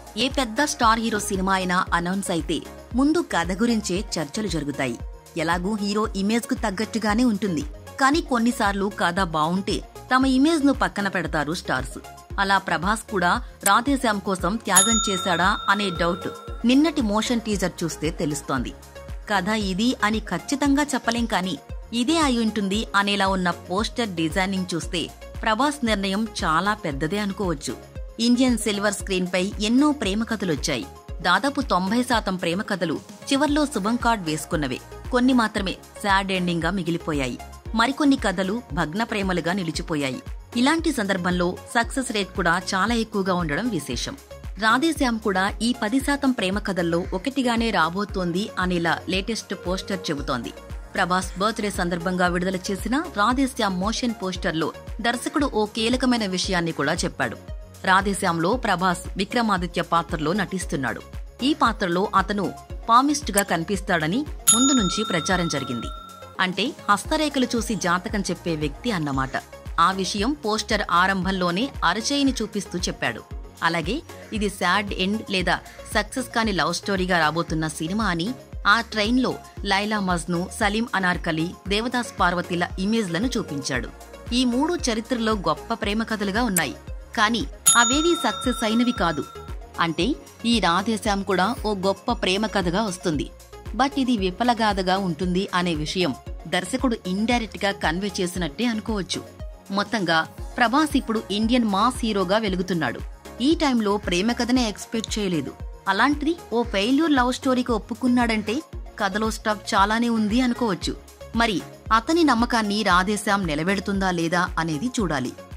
ఏ పెద్ద star hero cinema అయినా announce అయితే ముందు కథ గురించే చర్చలు జరుగుతాయి ఎలాగూ హీరో ఇమేజ్ కు తగ్గట్టుగానే ఉంటుంది కానీ కొన్నిసార్లు కథ బావుంటే తమ ఇమేజ్ ను పక్కన పెడతారు స్టార్స్ అలా ప్రభాస్ కూడా రాధేశ్యామ్ కోసం త్యాగం చేశాడా అనే డౌట్ నిన్నటి మోషన్ టీజర్ చూస్తే తెలుస్తోంది కథ ఇది అని ఖచ్చితంగా చెప్పలేం కానీ ఇదే అయి ఉంటుంది అనేలా ఉన్న పోస్టర్ డిజైనింగ్ చూస్తే ప్రభాస్ నిర్ణయం చాలా పెద్దదే అనుకోవచ్చు ఇండియన్ సిల్వర్ స్క్రీన్ పై ఎన్నో ప్రేమ కథలొచ్చాయి దాదాపు తొంభై శాతం ప్రేమ కథలు చివర్లో శుభం కార్డ్ వేసుకున్నవే కొన్ని మాత్రమే సాడ్ ఎండింగ్ గా మిగిలిపోయాయి మరికొన్ని కథలు భగ్న ప్రేమలుగా నిలిచిపోయాయి ఇలాంటి సందర్భంలో సక్సెస్ రేట్ కూడా చాలా ఎక్కువగా ఉండడం విశేషం రాధేశ్యామ్ కూడా ఈ పది శాతం ప్రేమ కథల్లో ఒకటిగానే రాబోతోంది అనేలా లేటెస్ట్ పోస్టర్ చెబుతోంది ప్రభాస్ బర్త్డే సందర్భంగా విడుదల చేసిన రాధేశ్యామ్ మోషన్ పోస్టర్లో దర్శకుడు ఓ కీలకమైన విషయాన్ని కూడా చెప్పాడు రాధేశ్యామ్లో ప్రభాస్ విక్రమాదిత్య పాత్రలో నటిస్తున్నాడు ఈ పాత్రలో అతను పామిస్ట్ గా కనిపిస్తాడని ముందు నుంచి ప్రచారం జరిగింది అంటే హస్తరేఖలు చూసి జాతకం చెప్పే వ్యక్తి అన్నమాట ఆ విషయం పోస్టర్ ఆరంభంలోనే అరచేయిని చూపిస్తూ చెప్పాడు అలాగే ఇది సాడ్ ఎండ్ లేదా సక్సెస్ కాని లవ్ స్టోరీగా రాబోతున్న సినిమా అని ఆ ట్రైన్లో లైలా మజ్ను సలీం అనార్కలి దేవదాస్ పార్వతిల ఇమేజ్లను చూపించాడు ఈ మూడు చరిత్రలో గొప్ప ప్రేమ కథలుగా ఉన్నాయి కానీ అవేవీ సక్సెస్ అయినవి కాదు అంటే ఈ రాధేశ్యామ్ కూడా ఓ గొప్ప ప్రేమ కథగా వస్తుంది బట్ ఇది విఫలగాథగా ఉంటుంది అనే విషయం దర్శకుడు ఇండైరెక్ట్ గా కన్వే చేసినట్టే అనుకోవచ్చు మొత్తంగా ప్రభాస్ ఇప్పుడు ఇండియన్ మాస్ హీరోగా వెలుగుతున్నాడు ఈ టైంలో ప్రేమ కథనే ఎక్స్పెక్ట్ చేయలేదు అలాంటిది ఓ ఫెయిల్యూర్ లవ్ స్టోరీకి ఒప్పుకున్నాడంటే కథలో స్టఫ్ చాలానే ఉంది అనుకోవచ్చు మరి అతని నమ్మకాన్ని రాధేశ్యామ్ నిలబెడుతుందా లేదా అనేది చూడాలి